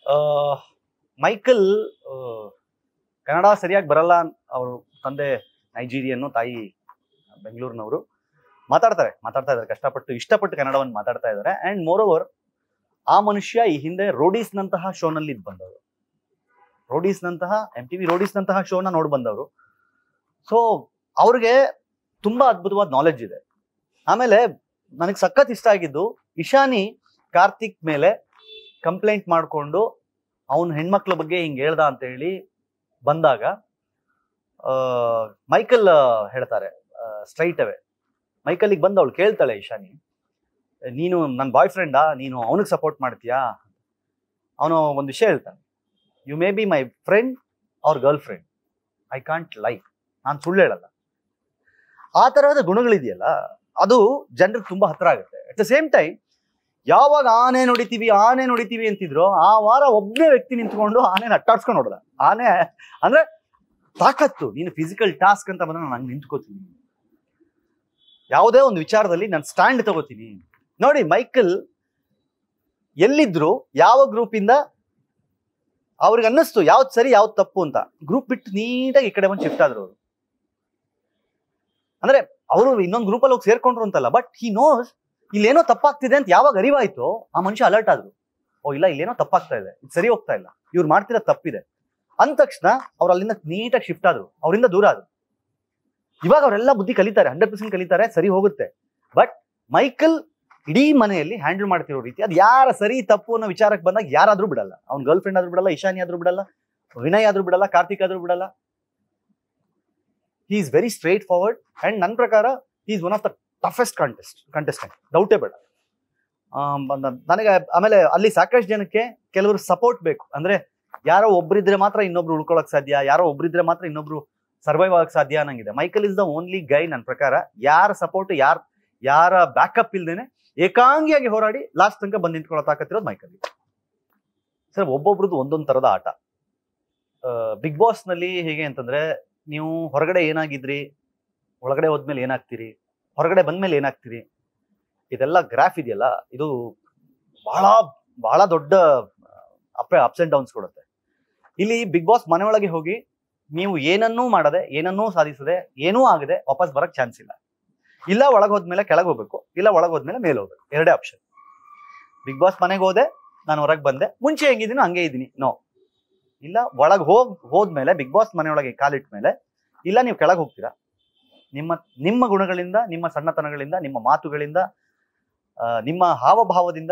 ಆ, ಮೈಕಲ್ ಆ, ಕನ್ನಡ ಸರಿಯಾಗಿ ಬರಲ್ಲ ಅವರು ತಂದೆ ನೈಜೀರಿಯನ್ನು ತಾಯಿ ಬೆಂಗಳೂರಿನವರು ಮಾತಾಡ್ತಾರೆ ಮಾತಾಡ್ತಾ ಇದ್ದಾರೆ ಕಷ್ಟಪಟ್ಟು ಇಷ್ಟಪಟ್ಟು ಕನ್ನಡವನ್ನು ಮಾತಾಡ್ತಾ ಇದ್ದಾರೆ ಅಂಡ್ ಮೋರ್ ಓವರ್ ಆ ಮನುಷ್ಯ ಈ ಹಿಂದೆ ರೋಡೀಸ್ನಂತಹ ಶೋನಲ್ಲಿ ಇದ್ ಬಂದವರು ರೋಡೀಸ್ನಂತಹ ಎಂ ಟಿ ವಿ ರೋಡೀಸ್ನಂತಹ ಶೋನ ನೋಡಿ ಬಂದವರು ಸೊ ಅವ್ರಿಗೆ ತುಂಬಾ ಅದ್ಭುತವಾದ ನಾಲೆಡ್ಜ್ ಇದೆ ಆಮೇಲೆ ನನಗೆ ಸಖತ್ ಇಷ್ಟ ಆಗಿದ್ದು ಇಶಾನಿ ಕಾರ್ತಿಕ್ ಮೇಲೆ ಕಂಪ್ಲೇಂಟ್ ಮಾಡಿಕೊಂಡು ಅವನ ಹೆಣ್ಮಕ್ಳ ಬಗ್ಗೆ ಹಿಂಗೆ ಹೇಳ್ದ ಅಂತ ಹೇಳಿ ಬಂದಾಗ ಆ, ಮೈಕಲ್ ಆ, ಹೇಳ್ತಾರೆ ಸ್ಟ್ರೈಟ್ ಅವೇ ಮೈಕಲ್ಲಿಗೆ ಬಂದು ಅವಳು ಕೇಳ್ತಾಳೆ ಇಶಾನಿ ನೀನು ನನ್ನ ಬಾಯ್ ಫ್ರೆಂಡಾ ನೀನು ಅವನಿಗೆ ಸಪೋರ್ಟ್ ಮಾಡ್ತೀಯಾ ಅವನು ಒಂದು ವಿಷಯ ಹೇಳ್ತಾನೆ you may be my friend ಅವ್ರ girlfriend I can't like ನಾನು ಸುಳ್ಳು ಹೇಳಲ್ಲ ಆ ತರಹದ ಗುಣಗಳಿದೆಯಲ್ಲ ಅದು ಜನರಿಗೆ ತುಂಬಾ ಹತ್ರ ಆಗುತ್ತೆ ಅಟ್ ದ ಸೇಮ್ ಟೈಮ್ ಯಾವಾಗ ಆನೆ ನೋಡಿತೀವಿ ಆನೆ ನೋಡಿತೀವಿ ಅಂತಿದ್ರು ಆ ವಾರ ಒಬ್ಬನೇ ವ್ಯಕ್ತಿ ನಿಂತ್ಕೊಂಡು ಆನೆನ ಅಟ್ಟಾಡ್ಸ್ಕೊಂಡು ನೋಡ್ದ ಆನೆ ಅಂದ್ರೆ ತಾಕತ್ತು ನೀನು ಫಿಸಿಕಲ್ ಟಾಸ್ಕ್ ಅಂತ ಬಂದ್ರೆ ನಾನು ನಿಂತ್ಕೋತೀನಿ ಯಾವುದೇ ಒಂದು ವಿಚಾರದಲ್ಲಿ ನಾನು ಸ್ಟ್ಯಾಂಡ್ ತಗೋತೀನಿ ನೋಡಿ ಮೈಕಲ್ ಎಲ್ಲಿದ್ರು ಯಾವ ಗ್ರೂಪಿಂದ ಅವ್ರಿಗೆ ಅನ್ನಿಸ್ತು ಯಾವ್ದು ಸರಿ ಯಾವ್ದು ತಪ್ಪು ಅಂತ ಗ್ರೂಪ್ ಬಿಟ್ಟು ನೀಟಾಗಿ ಈ ಕಡೆ ಬಂದು ಶಿಫ್ಟ್ ಆದ್ರು ಅವರು ಅಂದ್ರೆ ಅವರು ಇನ್ನೊಂದು ಗ್ರೂಪಲ್ಲಿ ಹೋಗಿ ಸೇರ್ಕೊಂಡ್ರು ಅಂತಲ್ಲ ಬಟ್ ಹಿ ನೋಸ್ ಇಲ್ಲೇನೋ ತಪ್ಪಾಗ್ತಿದೆ ಅಂತ ಯಾವಾಗ ಅರಿವಾಯ್ತು ಆ ಮನುಷ್ಯ ಅಲರ್ಟ್ ಆದ್ರು ಓ ಇಲ್ಲ ಇಲ್ಲೇನೋ ತಪ್ಪಾಗ್ತಾ ಇದೆ ಇದು ಸರಿ ಹೋಗ್ತಾ ಇಲ್ಲ ಇವ್ರು ಮಾಡ್ತಿರೋ ತಪ್ಪಿದೆ ಅಂದ ತಕ್ಷಣ ಅವ್ರು ಅಲ್ಲಿಂದ ನೀಟಾಗಿ ಶಿಫ್ಟ್ ಆದ್ರು ಅವರಿಂದ ದೂರ ಆದ್ರು ಇವಾಗ ಅವರೆಲ್ಲ ಬುದ್ಧಿ ಕಲಿತಾರೆ ಹಂಡ್ರೆಡ್ ಪರ್ಸೆಂಟ್ ಕಲಿತಾರೆ ಸರಿ ಹೋಗುತ್ತೆ ಬಟ್ ಮೈಕಲ್ ಇಡೀ ಮನೆಯಲ್ಲಿ ಹ್ಯಾಂಡಲ್ ಮಾಡ್ತಿರೋ ರೀತಿ ಅದು ಯಾರ ಸರಿ ತಪ್ಪು ಅನ್ನೋ ವಿಚಾರಕ್ಕೆ ಬಂದಾಗ ಯಾರಾದ್ರೂ ಬಿಡಲ್ಲ ಅವ್ನ ಗರ್ಲ್ ಫ್ರೆಂಡ್ ಆದ್ರೂ ಬಿಡಲ್ಲ ಇಶಾನಿ ಆದ್ರೂ ಬಿಡಲ್ಲ ವಿನಯ್ ಆದ್ರೂ ಬಿಡಲ್ಲ ಕಾರ್ತಿಕ್ ಆದ್ರೂ ಬಿಡಲ್ಲ he is very straightforward and ನನ್ನ ಪ್ರಕಾರ is one of the toughest contest contestant ಡೌಟೇ ಬೇಡ ಆಮ್, ನ- ನನಗೆ ಆಮೇಲೆ ಅಲ್ಲಿ ಸಾಕಷ್ಟು ಜನಕ್ಕೆ ಕೆಲವರು ಸಪೋರ್ಟ್ ಬೇಕು ಅಂದ್ರೆ ಯಾರೋ ಒಬ್ರಿದ್ರೆ ಮಾತ್ರ ಇನ್ನೊಬ್ರು ಉಳ್ಕೊಳಕ್ ಸಾಧ್ಯ ಯಾರೋ ಒಬ್ರಿದ್ರೆ ಮಾತ್ರ ಇನ್ನೊಬ್ರು ಸರ್ವೈವ್ ಆಗಕ್ ಸಾಧ್ಯ ಅನ್ನಂಗಿದೆ Michael is the only guy ನನ್ನ ಪ್ರಕಾರ ಯಾರ ಸಪೋರ್ಟ್ ಯಾರ ಯಾರ ಬ್ಯಾಕಪ್ ಇಲ್ದೇನೆ ಏಕಾಂಗಿಯಾಗಿ ಹೋರಾಡಿ ಲಾಸ್ಟ್ ತನಕ ಬಂದು ನಿಂತ್ಕೊಳ್ಳೋ ತಾಕತ್ತಿರೋದು ಮೈಕಲ್ ಸರ್ ಒಬ್ಬೊಬ್ರದ್ದು ಒಂದೊಂದು ತರದ ಆಟ ಬಿಗ್ ಬಾಸ್ ನಲ್ಲಿ ಹೇಗೆ ಅಂತಂದ್ರೆ ನೀವು ಹೊರಗಡೆ ಏನಾಗಿದ್ರಿ ಒಳಗಡೆ ಹೋದ್ಮೇಲೆ ಏನಾಗ್ತೀರಿ ಹೊರಗಡೆ ಬಂದ್ಮೇಲೆ ಏನಾಗ್ತೀರಿ ಇದೆಲ್ಲ ಗ್ರಾಫ್ ಇದೆಯಲ್ಲ ಇದು ಬಹಳ ಬಹಳ ದೊಡ್ಡ ಅಪ್ ಅಪ್ಸ್ ಅಂಡ್ ಡೌನ್ಸ್ ಕೊಡುತ್ತೆ ಇಲ್ಲಿ ಬಿಗ್ ಬಾಸ್ ಮನೆಯೊಳಗೆ ಹೋಗಿ ನೀವು ಏನನ್ನೂ ಮಾಡದೆ ಏನನ್ನೂ ಸಾಧಿಸದೆ ಏನೂ ಆಗದೆ ವಾಪಸ್ ಬರಕ್ ಚಾನ್ಸ್ ಇಲ್ಲ ಇಲ್ಲ ಒಳಗೆ ಹೋದ್ಮೇಲೆ ಕೆಳಗೆ ಹೋಗ್ಬೇಕು ಇಲ್ಲ ಒಳಗೆ ಹೋದ್ಮೇಲೆ ಮೇಲೆ ಹೋಗ್ಬೇಕು ಎರಡೇ ಆಪ್ಷನ್ ಬಿಗ್ ಬಾಸ್ ಮನೆಗೆ ಹೋದೆ ನಾನು ಹೊರಗೆ ಬಂದೆ ಮುಂಚೆ ಹೆಂಗಿದ್ದೀನೋ ಹಂಗೆ ಇದ್ದೀನಿ ನೋ ಇಲ್ಲ ಒಳಗೆ ಹೋಗ್ ಹೋದ್ಮೇಲೆ ಬಿಗ್ ಬಾಸ್ ಮನೆಯೊಳಗೆ ಕಾಲಿಟ್ಟ ಮೇಲೆ ಇಲ್ಲ ನೀವು ಕೆಳಗೆ ಹೋಗ್ತೀರಾ ನಿಮ್ಮ ನಿಮ್ಮ ಗುಣಗಳಿಂದ ನಿಮ್ಮ ಸಣ್ಣತನಗಳಿಂದ ನಿಮ್ಮ ಮಾತುಗಳಿಂದ ಆ, ನಿಮ್ಮ ಹಾವಭಾವದಿಂದ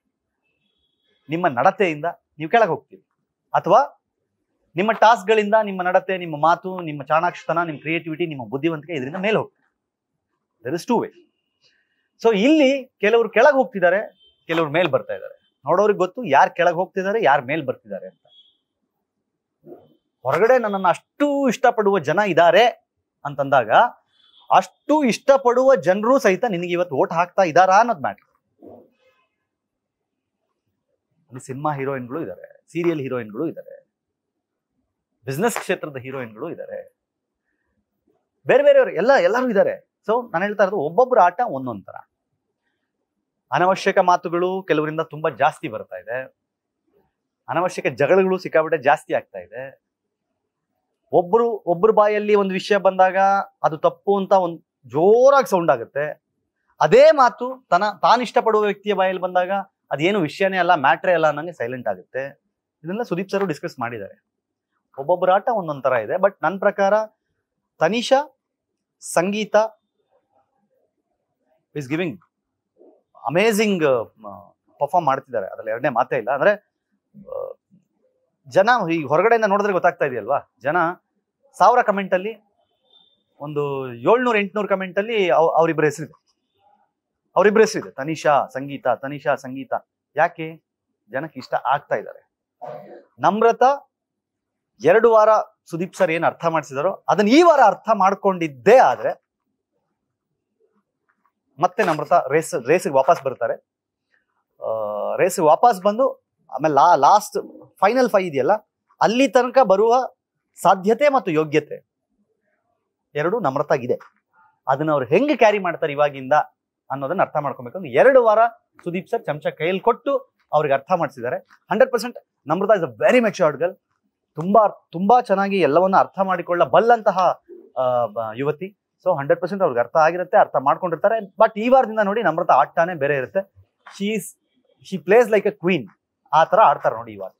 ನಿಮ್ಮ ನಡತೆಯಿಂದ ನೀವು ಕೆಳಗೆ ಹೋಗ್ತೀರಿ ಅಥವಾ ನಿಮ್ಮ ಟಾಸ್ಕ್ಗಳಿಂದ ನಿಮ್ಮ ನಡತೆ ನಿಮ್ಮ ಮಾತು ನಿಮ್ಮ ಚಾಣಾಕ್ಷತನ ನಿಮ್ಮ ಕ್ರಿಯೇಟಿವಿಟಿ ನಿಮ್ಮ ಬುದ್ಧಿವಂತಿಕೆ ಇದರಿಂದ ಮೇಲೆ ಹೋಗ್ತೀರಿ there is two way so ಇಲ್ಲಿ ಕೆಲವರು ಕೆಳಗೆ ಹೋಗ್ತಿದ್ದಾರೆ ಕೆಲವರು ಮೇಲ್ ಬರ್ತಾ ಇದ್ದಾರೆ ನೋಡೋರಿಗೆ ಗೊತ್ತು ಯಾರು ಕೆಳಗೆ ಹೋಗ್ತಿದ್ದಾರೆ ಯಾರು ಮೇಲ್ ಬರ್ತಿದ್ದಾರೆ ಅಂತ ಹೊರಗಡೆ ನನ್ನನ್ನು ಅಷ್ಟು ಇಷ್ಟಪಡುವ ಜನ ಇದ್ದಾರೆ ಅಂತಂದಾಗ ಅಷ್ಟು ಇಷ್ಟಪಡುವ ಜನರು ಸಹಿತ ನಿನಗೆ ಇವತ್ತು ಓಟ್ ಹಾಕ್ತಾ ಇದ್ದಾರಾ ಅನ್ನೋದು ಮ್ಯಾಟ್ರ್ ಅಲ್ಲಿ ಸಿನಿಮಾ ಹೀರೋಯಿನ್ಗಳು ಇದ್ದಾರೆ ಸೀರಿಯಲ್ ಹೀರೋಯಿನ್ಗಳು ಇದ್ದಾರೆ ಬಿಸ್ನೆಸ್ ಕ್ಷೇತ್ರದ ಹೀರೋಯಿನ್ಗಳು ಇದ್ದಾರೆ ಬೇರೆ ಬೇರೆಯವರು ಎಲ್ಲ ಎಲ್ಲರೂ ಇದ್ದಾರೆ ಸೊ ನಾನು ಹೇಳ್ತಾ ಇರೋದು ಒಬ್ಬೊಬ್ಬರ ಆಟ ಒಂದೊಂದ್ ತರ ಅನವಶ್ಯಕ ಮಾತುಗಳು ಕೆಲವರಿಂದ ತುಂಬಾ ಜಾಸ್ತಿ ಬರ್ತಾ ಇದೆ ಅನವಶ್ಯಕ ಜಗಳಗಳು ಸಿಕ್ಕಾಬಿಟ್ಟೆ ಜಾಸ್ತಿ ಆಗ್ತಾ ಇದೆ ಒಬ್ರು ಒಬ್ರ ಬಾಯಲ್ಲಿ ಒಂದು ವಿಷಯ ಬಂದಾಗ ಅದು ತಪ್ಪು ಅಂತ ಒಂದು ಜೋರಾಗಿ ಸೌಂಡ್ ಆಗುತ್ತೆ ಅದೇ ಮಾತು ತನ ತಾನು ಇಷ್ಟಪಡುವ ವ್ಯಕ್ತಿಯ ಬಾಯಲ್ಲಿ ಬಂದಾಗ ಅದೇನು ವಿಷಯನೇ ಅಲ್ಲ ಮ್ಯಾಟ್ರೇ ಅಲ್ಲ ಅನ್ನಂಗೆ ಸೈಲೆಂಟ್ ಆಗುತ್ತೆ ಇದನ್ನೆಲ್ಲ ಸುದೀಪ್ ಸರ್ ಡಿಸ್ಕಸ್ ಮಾಡಿದ್ದಾರೆ ಒಬ್ಬೊಬ್ಬರ ಆಟ ಒಂದೊಂದ್ ತರ ಇದೆ ಬಟ್ ನನ್ನ ಪ್ರಕಾರ Tanisha Sangeetha is giving amazing perform ಮಾಡ್ತಿದ್ದಾರೆ ಅದ್ರಲ್ಲಿ ಎರಡನೇ ಮಾತೇ ಇಲ್ಲ ಅಂದ್ರೆ ಆ, ಜನ ಈ ಹೊರಗಡೆಯಿಂದ ನೋಡಿದ್ರೆ ಗೊತ್ತಾಗ್ತಾ ಇದೆಯಲ್ವಾ ಜನ ಸಾವಿರ ಕಮೆಂಟ್ ಅಲ್ಲಿ ಒಂದು ಏಳ್ನೂರ ಎಂಟ್ನೂರು ಕಮೆಂಟ್ ಅಲ್ಲಿ ಅವ್- ಅವ್ರಿಬ್ರ ಹೆಸರಿದೆ ಅವ್ರಿಬ್ರ ಹೆಸರಿದೆ ತನಿಷಾ ಸಂಗೀತ ತನಿಷಾ ಸಂಗೀತ ಯಾಕೆ ಜನಕ್ಕೆ ಇಷ್ಟ ಆಗ್ತಾ ಇದ್ದಾರೆ ನಮ್ರತ ಎರಡು ವಾರ ಸುದೀಪ್ ಸರ್ ಏನ್ ಅರ್ಥ ಮಾಡಿಸಿದಾರೋ ಅದನ್ನ ಈ ವಾರ ಅರ್ಥ ಮಾಡ್ಕೊಂಡಿದ್ದೇ ಆದ್ರೆ ಮತ್ತೆ ನಮ್ರತ ರೇಸ್ ರೇಸಿಗೆ ವಾಪಸ್ ಬರ್ತಾರೆ ರೇಸಿಗೆ ವಾಪಸ್ ಬಂದು ಆಮೇಲೆ ಲಾ ಲಾಸ್ಟ್ ಫೈನಲ್ ಫೈ ಇದೆಯಲ್ಲ ಅಲ್ಲಿ ತನಕ ಬರುವ ಸಾಧ್ಯತೆ ಮತ್ತು ಯೋಗ್ಯತೆ ಎರಡು ನಮ್ರತಾಗಿದೆ ಅದನ್ನ ಅವ್ರು ಹೆಂಗೆ ಕ್ಯಾರಿ ಮಾಡ್ತಾರೆ ಇವಾಗಿಂದ ಅನ್ನೋದನ್ನ ಅರ್ಥ ಮಾಡ್ಕೊಬೇಕು ಅಂದ್ರೆ ಎರಡು ವಾರ ಸುದೀಪ್ ಸರ್ ಚಮಚ ಕೈಯಲ್ಲಿ ಕೊಟ್ಟು ಅವ್ರಿಗೆ ಅರ್ಥ ಮಾಡಿಸಿದ್ದಾರೆ hundred percent Namratha is a very matured girl ತುಂಬಾ ತುಂಬಾ ಚೆನ್ನಾಗಿ ಎಲ್ಲವನ್ನ ಅರ್ಥ ಮಾಡಿಕೊಳ್ಳ ಬಲ್ಲಂತಹ ಆ, ಬ- ಯುವತಿ ಸೊ ಹಂಡ್ರೆಡ್ ಪರ್ಸೆಂಟ್ ಅವ್ರಿಗೆ ಅರ್ಥ ಆಗಿರುತ್ತೆ ಅರ್ಥ ಮಾಡ್ಕೊಂಡಿರ್ತಾರೆ ಬಟ್ ಈ ವಾರದಿಂದ ನೋಡಿ ನಮ್ರತಾ ಆಟನೇ ಬೇರೆ ಇರುತ್ತೆ she's she plays like a queen ಆ ತರ ಆಡ್ತಾರೆ ನೋಡಿ ಈ ವಾರ